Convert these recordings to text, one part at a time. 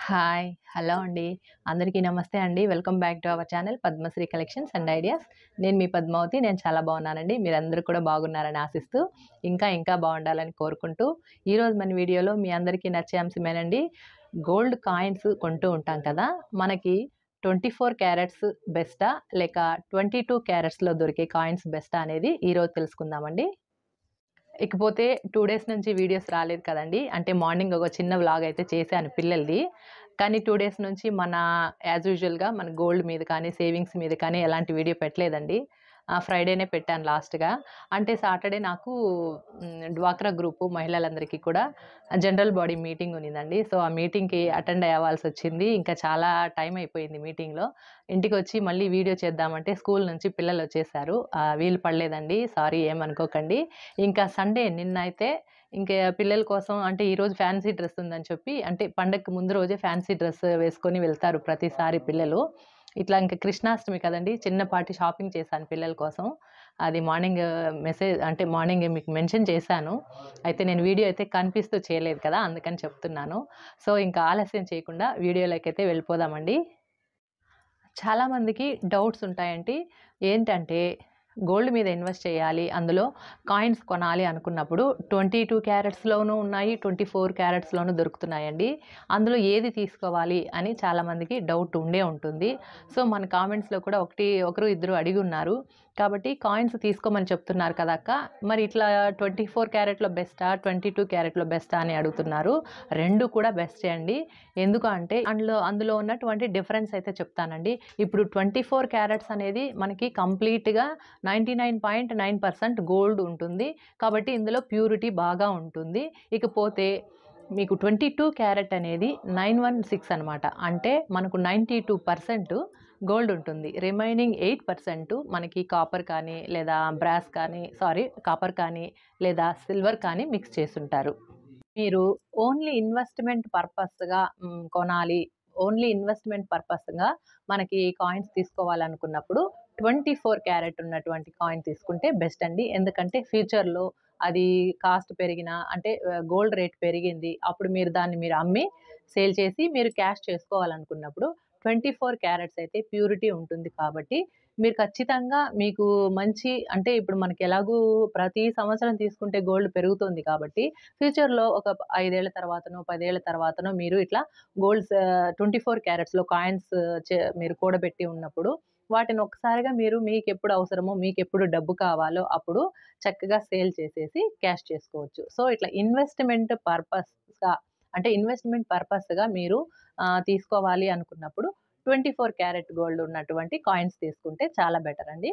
Hi. Hello అండి. అందరికీ నమస్తే అండి. Welcome back to our channel Padmashri collections and ideas. నేను మీ పద్మావతి. నేను చాలా బాగున్నానండి. మీరందరూ కూడా బాగున్నారని ఆశిస్తూ, ఇంకా ఇంకా బాగుండాలని కోరుకుంటూ, ఈరోజు మన వీడియోలో మీ అందరికీ నచ్చే అంశమేనండి. గోల్డ్ కాయిన్స్ కొంటూ ఉంటాం కదా! మనకి 24 క్యారెట్స్ బెస్టా? లేక 22 క్యారెట్స్‌లో దొరికే కాయిన్స్ బెస్టా? అనేది ఈరోజు తెలుసుకుందామండి. ఇకపోతే 2 డేస్ నుంచి వీడియోస్ రాలేదు కదండీ! అంటే మార్నింగ్ ఒక చిన్న వ్లాగ్ అయితే చేశాను పిల్లలది. కానీ 2 డేస్ నుంచి మన యాజ్ యూజువల్‌గా మన గోల్డ్ మీద కానీ, సేవింగ్స్ మీద కానీ ఎలాంటి వీడియో పెట్టలేదండి. ఆహ్, ఫ్రైడేనే పెట్టాను లాస్ట్‌గా. అంటే సాటర్డే నాకు హ్మ్, డ్వాక్రా గ్రూపు మహిళలందరికీ కూడా జనరల్ బాడీ మీటింగ్ ఉన్నిందండి. సో, ఆ మీటింగ్‌కి అటెండ్ అవ్వాల్సొచ్చింది. ఇంకా చాలా టైం అయిపోయింది మీటింగ్‌లో. ఇంటికొచ్చి మళ్ళీ వీడియో చేద్దామంటే స్కూల్ నుంచి పిల్లలొచ్చేసారు. ఆహ్, వీలు పడలేదండి. సారీ ఏమనుకోకండి. ఇంకా సండే నిన్నైతే ఇంక పిల్లల కోసం అంటే ఈరోజు ఫ్యాన్సీ డ్రెస్ ఉందని చెప్పి అంటే పండగకి ముందు రోజే ఫ్యాన్సీ డ్రెస్ వేసుకొని వెళ్తారు ప్రతిసారి పిల్లలు. ఇట్లా ఇంక కృష్ణాష్టమి కదండీ! చిన్నపాటి షాపింగ్ చేశాను పిల్లల కోసం. అది మార్నింగ్ మెసేజ్ అంటే మార్నింగ్ మీకు మెన్షన్ చేశాను. అయితే నేను వీడియో అయితే కనిపిస్తూ చేయలేదు కదా! అందుకని చెప్తున్నాను. సో, ఇంకా ఆలస్యం చేయకుండా వీడియోలోకైతే వెళ్ళిపోదామండి. చాలామందికి డౌట్స్ ఉంటాయండి. ఏంటంటే గోల్డ్ మీద ఇన్వెస్ట్ చేయాలి. అందులో కాయిన్స్ కొనాలి అనుకున్నప్పుడు 22 క్యారెట్స్‌లోనూ ఉన్నాయి. 24 క్యారెట్స్‌లోనూ దొరుకుతున్నాయండి. అందులో ఏది తీసుకోవాలి అని చాలామందికి డౌట్ ఉండే ఉంటుంది. సో, మన కామెంట్స్‌లో కూడా ఒకటి ఒకరు ఇద్దరు అడిగున్నారు. కాబట్టి కాయిన్స్ తీసుకోమని చెప్తున్నారు కదా అక్క! మరి ఇట్లా 24 క్యారెట్‌లో బెస్టా? 22 క్యారెట్‌లో బెస్టా? అని అడుగుతున్నారు. 2 కూడా బెస్టే అండి. ఎందుకు అంటే అందులో అందులో ఉన్నటువంటి డిఫరెన్స్ అయితే చెప్తానండి. ఇప్పుడు 24 క్యారెట్స్ అనేది మనకి కంప్లీట్‌గా 99.9% గోల్డ్ ఉంటుంది. కాబట్టి ఇందులో ప్యూరిటీ బాగా ఉంటుంది. ఇకపోతే మీకు 22 క్యారెట్ అనేది 916 అనమాట. అంటే మనకు 92% గోల్డ్ ఉంటుంది. రిమైనింగ్ 8% మనకి కాపర్ కానీ, లేదా బ్రాస్ కానీ సారీ కాపర్ కానీ, లేదా సిల్వర్ కానీ మిక్స్ చేసుంటారు. మీరు ఓన్లీ ఇన్వెస్ట్‌మెంట్ పర్పస్‌గా హ్మ్, కొనాలి. ఓన్లీ ఇన్వెస్ట్‌మెంట్ పర్పస్‌గా మనకి కాయిన్స్ తీసుకోవాలనుకున్నప్పుడు 24 క్యారెట్ ఉన్నటువంటి కాయిన్ తీసుకుంటే బెస్ట్ అండి. ఎందుకంటే ఫ్యూచర్‌లో అది కాస్ట్ పెరిగినా అంటే ఆహ్, గోల్డ్ రేట్ పెరిగింది. అప్పుడు మీరు దాన్ని మీరు అమ్మి సేల్ చేసి మీరు క్యాష్ చేసుకోవాలనుకున్నప్పుడు 24 క్యారెట్స్ అయితే ప్యూరిటీ ఉంటుంది కాబట్టి మీరు ఖచ్చితంగా మీకు మంచి అంటే ఇప్పుడు మనకి ఎలాగూ ప్రతి సంవత్సరం తీసుకుంటే గోల్డ్ పెరుగుతుంది కాబట్టి ఫ్యూచర్‌లో ఒక 5 ఏళ్ల తర్వాతనో, 10 ఏళ్ల తర్వాతనో మీరు ఇట్లా గోల్డ్స్ 24 క్యారెట్స్‌లో కాయిన్స్ చే మీరు కూడబెట్టి ఉన్నప్పుడు వాటిని ఒక్కసారిగా మీరు మీకెప్పుడు అవసరమో, మీకెప్పుడు డబ్బు కావాలో అప్పుడు చక్కగా సేల్ చేసేసి క్యాష్ చేసుకోవచ్చు. సో, ఇట్లా ఇన్వెస్ట్‌మెంట్ పర్పస్‌గా అంటే ఇన్వెస్ట్‌మెంట్ పర్పస్‌గా మీరు ఆహ్, తీసుకోవాలి అనుకున్నప్పుడు 24 క్యారెట్ గోల్డ్ ఉన్నటువంటి కాయిన్స్ తీసుకుంటే చాలా బెటర్ అండి.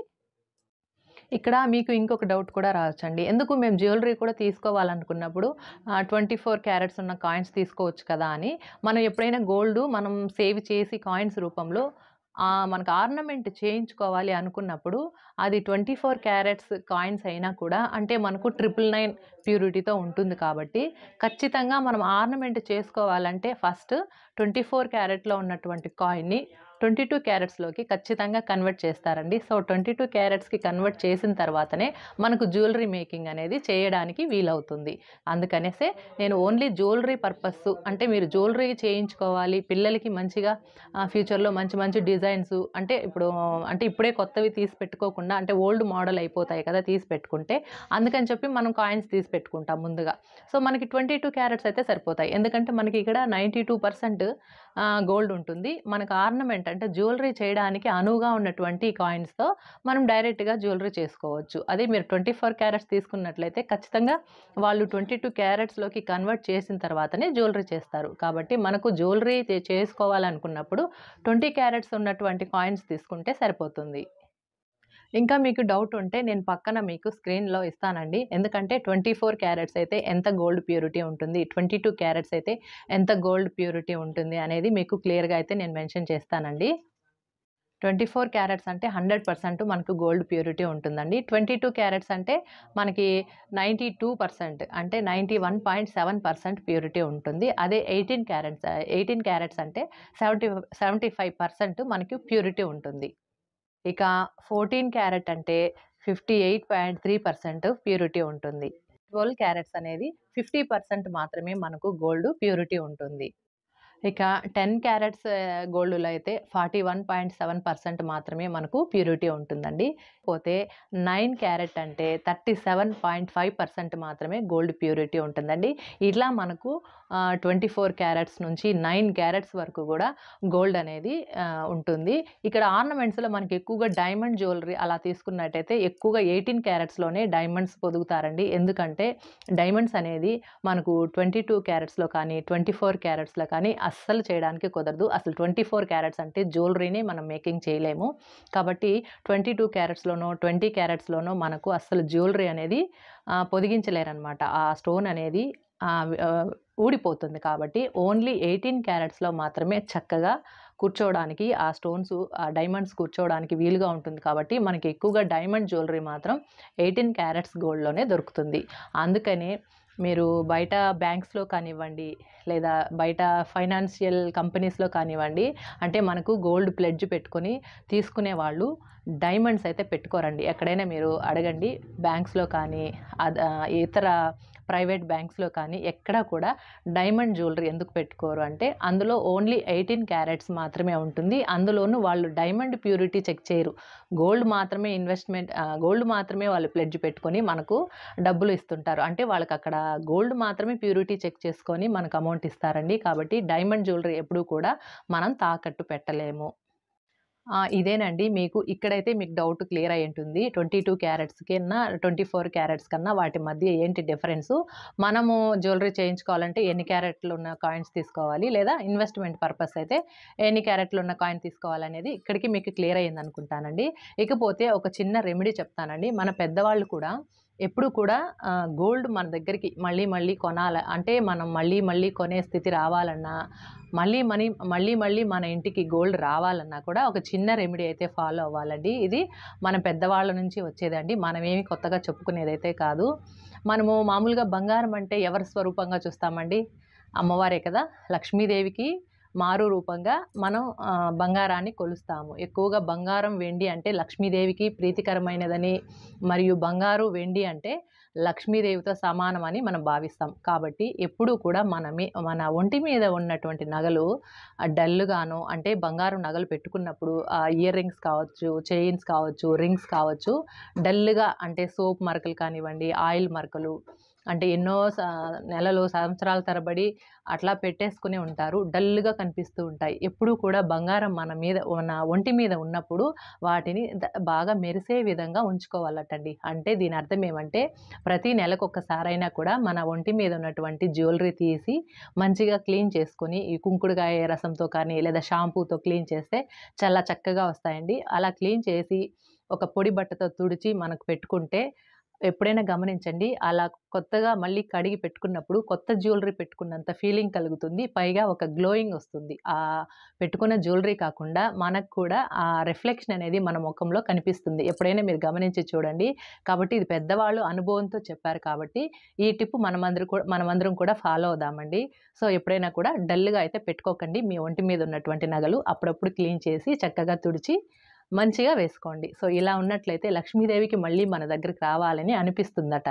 ఇక్కడ మీకు ఇంకొక డౌట్ కూడా రావచ్చండి. ఎందుకు మేము జ్యువెల్లరీ కూడా తీసుకోవాలనుకున్నప్పుడు ఆహ్, 24 క్యారెట్స్ ఉన్న కాయిన్స్ తీసుకోవచ్చు కదా! అని. మనం ఎప్పుడైనా గోల్డ్ మనం సేవ్ చేసి కాయిన్స్ రూపంలో ఆహ్, మనకు ఆర్నమెంట్ చేయించుకోవాలి అనుకున్నప్పుడు అది 24 క్యారెట్స్ కాయిన్స్ అయినా కూడా అంటే మనకు 999 ప్యూరిటీతో ఉంటుంది కాబట్టి ఖచ్చితంగా మనం ఆర్నమెంట్ చేసుకోవాలంటే ఫస్ట్ 24 క్యారెట్‌లో ఉన్నటువంటి కాయిన్‌ని 22 క్యారెట్స్‌లోకి ఖచ్చితంగా కన్వర్ట్ చేస్తారండి. సో, 22 క్యారెట్స్‌కి కన్వర్ట్ చేసిన తర్వాతనే మనకు జ్యువెల్లరీ మేకింగ్ అనేది చేయడానికి వీలవుతుంది. అందుకనేసే నేను ఓన్లీ జ్యువెల్లరీ పర్పస్ అంటే మీరు జ్యువెల్లరీ చేయించుకోవాలి. పిల్లలకి మంచిగా ఆహ్, ఫ్యూచర్‌లో మంచి మంచి డిజైన్స్ అంటే ఇప్పుడు అంటే ఇప్పుడే కొత్తవి తీసి పెట్టుకోకుండా అంటే ఓల్డ్ మోడల్ అయిపోతాయి కదా! తీసి పెట్టుకుంటే. అందుకని చెప్పి మనం కాయిన్స్ తీసి పెట్టుకుంటాం ముందుగా. సో, మనకి 22 క్యారెట్స్ అయితే సరిపోతాయి. ఎందుకంటే మనకి ఇక్కడ 92% ఆహ్, గోల్డ్ ఉంటుంది. మనకు ఆర్నమెంట్ అంటే జ్యువెల్లరీ చేయడానికి అనువుగా ఉన్నటువంటి కాయిన్స్‌తో మనం డైరెక్ట్‌గా జ్యువెల్లరీ చేసుకోవచ్చు. అదే మీరు 24 క్యారెట్స్ తీసుకున్నట్లయితే ఖచ్చితంగా వాళ్ళు 22 క్యారెట్స్‌లోకి కన్వర్ట్ చేసిన తర్వాతనే జ్యువెల్లరీ చేస్తారు. కాబట్టి మనకు జ్యువెల్లరీ చే చేసుకోవాలనుకున్నప్పుడు 20 క్యారెట్స్ ఉన్నటువంటి కాయిన్స్ తీసుకుంటే సరిపోతుంది. ఇంకా మీకు డౌట్ ఉంటే నేను పక్కన మీకు స్క్రీన్‌లో ఇస్తానండి. ఎందుకంటే 24 క్యారెట్స్ అయితే ఎంత గోల్డ్ ప్యూరిటీ ఉంటుంది. 22 క్యారెట్స్ అయితే ఎంత గోల్డ్ ప్యూరిటీ ఉంటుంది అనేది మీకు క్లియర్‌గా అయితే నేను మెన్షన్ చేస్తానండి. 24 క్యారెట్స్ అంటే 100% మనకు గోల్డ్ ప్యూరిటీ ఉంటుందండి. 22 క్యారెట్స్ అంటే మనకి 92% అంటే 91.7% ప్యూరిటీ ఉంటుంది. అదే 18 క్యారెట్స్ 18 క్యారెట్స్ అంటే 70 75% మనకి ప్యూరిటీ ఉంటుంది. ఇక 14 క్యారెట్ అంటే 58.3% ప్యూరిటీ ఉంటుంది. 12 క్యారెట్స్ అనేది 50% మాత్రమే మనకు గోల్డ్ ప్యూరిటీ ఉంటుంది. ఇక 10 క్యారెట్స్ ఆహ్, గోల్డ్‌లో అయితే 41.7% మాత్రమే మనకు ప్యూరిటీ ఉంటుందండి. పోతే 9 క్యారెట్ అంటే 37.5% మాత్రమే గోల్డ్ ప్యూరిటీ ఉంటుందండి. ఇలా మనకు ఆహ్, 24 క్యారెట్స్ నుంచి 9 క్యారెట్స్ వరకు గూడా గోల్డ్ అనేది ఆహ్, ఉంటుంది. ఇక్కడ ఆర్నమెంట్స్‌లో మనకి ఎక్కువగా డైమండ్ జ్యువెలరీ అలా తీసుకున్నట్టయితే ఎక్కువగా 18 క్యారెట్స్‌లోనే డైమండ్స్ పొదుగుతారండి. ఎందుకంటే డైమండ్స్ అనేది మనకు 22 క్యారెట్స్‌లో కానీ, 24 క్యారెట్స్‌లో కానీ అస్సలు చేయడానికి కుదరదు. అసలు 24 క్యారెట్స్ అంటే జ్యువెలరీని మనం మేకింగ్ చేయలేము. కాబట్టి 22 క్యారెట్స్‌లోనో, 20 క్యారెట్స్‌లోనో మనకు అస్సలు జ్యువెలరీ అనేది ఆహ్, పొదిగించలేరనమాట. ఆ స్టోన్ అనేది ఆహ్, ఆహ్, ఊడిపోతుంది కాబట్టి ఓన్లీ 18 క్యారెట్స్‌లో మాత్రమే చక్కగా కూర్చోవడానికి ఆ స్టోన్స్ ఆ డైమండ్స్ కూర్చోవడానికి వీలుగా ఉంటుంది కాబట్టి మనకి ఎక్కువగా డైమండ్ జ్యువెలరీ మాత్రం 18 క్యారెట్స్ గోల్డ్‌లోనే దొరుకుతుంది. అందుకనే మీరు బయట బ్యాంక్స్‌లో కానివ్వండి, లేదా బయట ఫైనాన్షియల్ కంపెనీస్‌లో కానివ్వండి, అంటే మనకు గోల్డ్ ప్లెడ్జ్ పెట్టుకొని తీసుకునే వాళ్ళు డైమండ్స్ అయితే పెట్టుకోరండి. ఎక్కడైనా మీరు అడగండి బ్యాంక్స్‌లో కానీ, అద్ ఆహ్, ఇతర ప్రైవేట్ బ్యాంక్స్‌లో కానీ ఎక్కడా కూడా డైమండ్ జ్యువెలరీ ఎందుకు పెట్టుకోరు అంటే అందులో ఓన్లీ 18 క్యారెట్స్ మాత్రమే ఉంటుంది. అందులోనూ వాళ్ళు డైమండ్ ప్యూరిటీ చెక్ చేయరు. గోల్డ్ మాత్రమే ఇన్వెస్ట్‌మెంట్ ఆహ్, గోల్డ్ మాత్రమే వాళ్ళు ప్లెడ్జ్ పెట్టుకొని మనకు డబ్బులు ఇస్తుంటారు. అంటే వాళ్ళకక్కడ గోల్డ్ మాత్రమే ప్యూరిటీ చెక్ చేసుకొని మనకు అమౌంట్ ఇస్తారండి. కాబట్టి డైమండ్ జ్యువెలరీ ఎప్పుడూ కూడా మనం తాకట్టు పెట్టలేము. ఆ! ఇదేనండి మీకు ఇక్కడైతే మీకు డౌట్ క్లియర్ అయ్యుంటుంది. 22 క్యారెట్స్ కన్నా, 24 క్యారెట్స్ కన్నా వాటి మధ్య ఏంటి డిఫరెన్సు? మనము జ్యువెలరీ చేయించుకోవాలంటే ఎన్ని క్యారెట్లున్న కాయిన్స్ తీసుకోవాలి? లేదా ఇన్వెస్ట్‌మెంట్ పర్పస్ అయితే ఎన్ని క్యారెట్లున్న కాయిన్ తీసుకోవాలనేది ఇక్కడికి మీకు క్లియర్ అయిందనుకుంటానండి. ఇకపోతే ఒక చిన్న రెమెడీ చెప్తానండి. మన పెద్దవాళ్ళు కూడా ఎప్పుడు కూడా ఆహ్, గోల్డ్ మన దగ్గరికి మళ్ళీ మళ్ళీ కొనాల అంటే మనం మళ్ళీ మళ్ళీ కొనే స్థితి రావాలన్నా, మళ్ళీ మనీ మళ్ళీ మళ్ళీ మన ఇంటికి గోల్డ్ రావాలన్నా కూడా ఒక చిన్న రెమెడీ అయితే ఫాలో అవ్వాలండి. ఇది మన పెద్దవాళ్ళ నుంచి వచ్చేదండి. మనమేమి కొత్తగా చెప్పుకునేదైతే కాదు. మనము మామూలుగా బంగారం అంటే ఎవరి స్వరూపంగా చూస్తామండి? అమ్మవారే కదా! లక్ష్మీదేవికి మారు రూపంగా మనం ఆహ్, బంగారాన్ని కొలుస్తాము. ఎక్కువగా బంగారం, వెండి అంటే లక్ష్మీదేవికి ప్రీతికరమైనదని మరియు బంగారు, వెండి అంటే లక్ష్మీదేవితో సమానమని మనం భావిస్తాం. కాబట్టి ఎప్పుడూ కూడా మనమి మన ఒంటి మీద ఉన్నటువంటి నగలు ఆహ్, డల్‌గానో అంటే బంగారం నగలు పెట్టుకున్నప్పుడు ఆహ్, ఇయర్ రింగ్స్ కావచ్చు, చైన్స్ కావచ్చు, రింగ్స్ కావచ్చు డల్‌గా అంటే సోప్ మరకలు కానివ్వండి, ఆయిల్ మరకలు అంటే ఎన్నో స నెలలు, సంవత్సరాల తరబడి అట్లా పెట్టేసుకుని ఉంటారు. డల్‌గా కనిపిస్తూ ఉంటాయి. ఎప్పుడూ కూడా బంగారం మన మీద మన ఒంటి మీద ఉన్నప్పుడు వాటిని ద బాగా మెరిసే విధంగా ఉంచుకోవాలటండి. అంటే దీని అర్థం ఏమంటే ప్రతి నెలకొకసారైనా కూడా మన ఒంటి మీద ఉన్నటువంటి జ్యువెలరీ తీసి మంచిగా క్లీన్ చేసుకొని ఈ కుంకుడుకాయ రసంతో కానీ, లేదా షాంపూతో క్లీన్ చేస్తే చాలా చక్కగా వస్తాయండి. అలా క్లీన్ చేసి ఒక పొడి బట్టతో తుడిచి మనకు పెట్టుకుంటే ఎప్పుడైనా గమనించండి. అలా కొత్తగా మళ్ళీ కడిగి పెట్టుకున్నప్పుడు కొత్త జ్యువెలరీ పెట్టుకున్నంత ఫీలింగ్ కలుగుతుంది. పైగా ఒక గ్లోయింగ్ వస్తుంది. ఆహ్, పెట్టుకున్న జ్యువెలరీ కాకుండా మనకు కూడా ఆ రిఫ్లెక్షన్ అనేది మన మొఖంలో కనిపిస్తుంది. ఎప్పుడైనా మీరు గమనించి చూడండి. కాబట్టి ఇది పెద్దవాళ్ళు అనుభవంతో చెప్పారు కాబట్టి ఈ టిప్ మనమందరం కూడా మనమందరం కూడా ఫాలో అవుదామండి. సో, ఎప్పుడైనా కూడా డల్‌గా అయితే పెట్టుకోకండి. మీ ఒంటి మీద ఉన్నటువంటి నగలు అప్పుడప్పుడు క్లీన్ చేసి చక్కగా తుడిచి మంచిగా వేసుకోండి. సో, ఇలా ఉన్నట్లయితే లక్ష్మీదేవికి మళ్ళీ మన దగ్గరికి రావాలని అనిపిస్తుందట.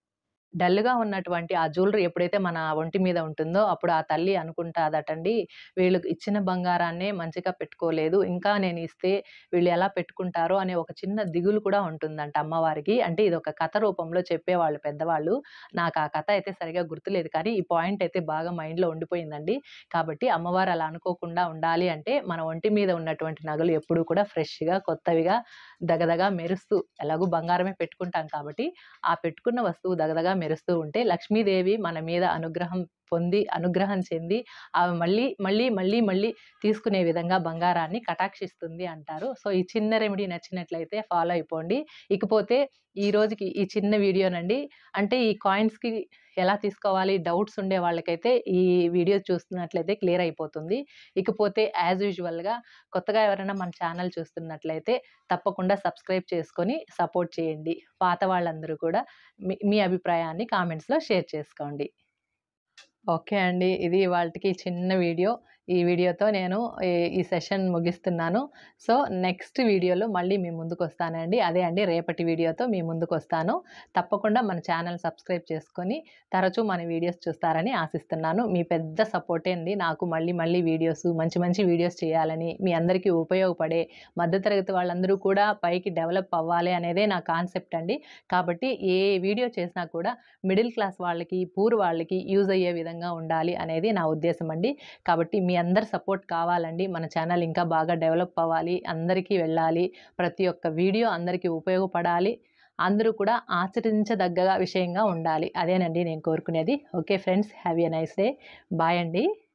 డల్‌గా ఉన్నటువంటి ఆ జ్యువెలరీ ఎప్పుడైతే మన ఒంటి మీద ఉంటుందో అప్పుడు ఆ తల్లి అనుకుంటాదటండి. వీళ్ళు ఇచ్చిన బంగారాన్నే మంచిగా పెట్టుకోలేదు. ఇంకా నేను ఇస్తే వీళ్ళు ఎలా పెట్టుకుంటారో అనే ఒక చిన్న దిగులు కూడా ఉంటుందంట అమ్మవారికి. అంటే ఇదొక కథ రూపంలో చెప్పేవాళ్ళు పెద్దవాళ్ళు. నాకు ఆ కథ అయితే సరిగ్గా గుర్తులేదు కానీ ఈ పాయింట్ అయితే బాగా మైండ్‌లో ఉండిపోయిందండి. కాబట్టి అమ్మవారు అలా అనుకోకుండా ఉండాలి అంటే మన ఒంటి మీద ఉన్నటువంటి నగలు ఎప్పుడూ కూడా ఫ్రెష్‌గా, కొత్తవిగా, దగదగా మెరుస్తూ ఎలాగో బంగారమే పెట్టుకుంటాం కాబట్టి ఆ పెట్టుకున్న వస్తువు దగదగా మెరుస్తూ ఉంటే లక్ష్మీదేవి మన మీద అనుగ్రహం పొంది, అనుగ్రహం చెంది ఆమె మళ్ళీ, మళ్ళీ, మళ్ళీ, మళ్ళీ తీసుకునే విధంగా బంగారాన్ని కటాక్షిస్తుంది అంటారు. సో, ఈ చిన్న రెమెడీ నచ్చినట్లయితే ఫాలో అయిపోండి. ఇకపోతే ఈ రోజుకి ఈ చిన్న వీడియోనండి. అంటే ఈ కాయిన్స్‌కి ఎలా తీసుకోవాలి డౌట్స్ ఉండే వాళ్ళకైతే ఈ వీడియో చూస్తున్నట్లయితే క్లియర్ అయిపోతుంది. ఇకపోతే యాజ్ యూజువల్‌గా కొత్తగా ఎవరైనా మన ఛానల్ చూస్తున్నట్లయితే తప్పకుండా సబ్స్క్రైబ్ చేసుకొని సపోర్ట్ చేయండి. పాత వాళ్ళందరూ కూడా మీ మీ అభిప్రాయాన్ని కామెంట్స్‌లో షేర్ చేసుకోండి. ఓకే అండి. ఇది ఇవాల్టికి చిన్న వీడియో. ఈ వీడియోతో నేను ఈ- ఈ సెషన్ ముగిస్తున్నాను సో నెక్స్ట్ వీడియోలో మళ్ళీ మీ ముందుకు వస్తానండి అదే అండి రేపటి వీడియోతో మీ ముందుకు వస్తాను తప్పకుండా మన ఛానల్ సబ్స్క్రైబ్ చేసుకొని తరచూ మన వీడియోస్ చూస్తారని ఆశిస్తున్నాను మీ పెద్ద సపోర్టే అండి నాకు మళ్ళీ మళ్ళీ వీడియోస్ మంచి మంచి వీడియోస్ చేయాలని మీ అందరికీ ఉపయోగపడే మధ్యతరగతి వాళ్ళందరూ కూడా పైకి డెవలప్ అవ్వాలి అనేదే నా కాన్సెప్ట్ అండి కాబట్టి ఏ వీడియో చేసినా కూడా మిడిల్ క్లాస్ వాళ్ళకి పూర్ వాళ్ళకి యూజ్ అయ్యే విధంగా ఉండాలి అనేది నా ఉద్దేశం అండి కాబట్టి మీ అందరి సపోర్ట్ కావాలండి మన ఛానల్ ఇంకా బాగా డెవలప్ అవ్వాలి అందరికీ వెళ్ళాలి ప్రతి ఒక్క వీడియో అందరికీ ఉపయోగపడాలి అందరూ కూడా ఆచరించదగ్గ విషయంగా ఉండాలి అదేనండి నేను కోరుకునేది okay friends have a nice day bye అండి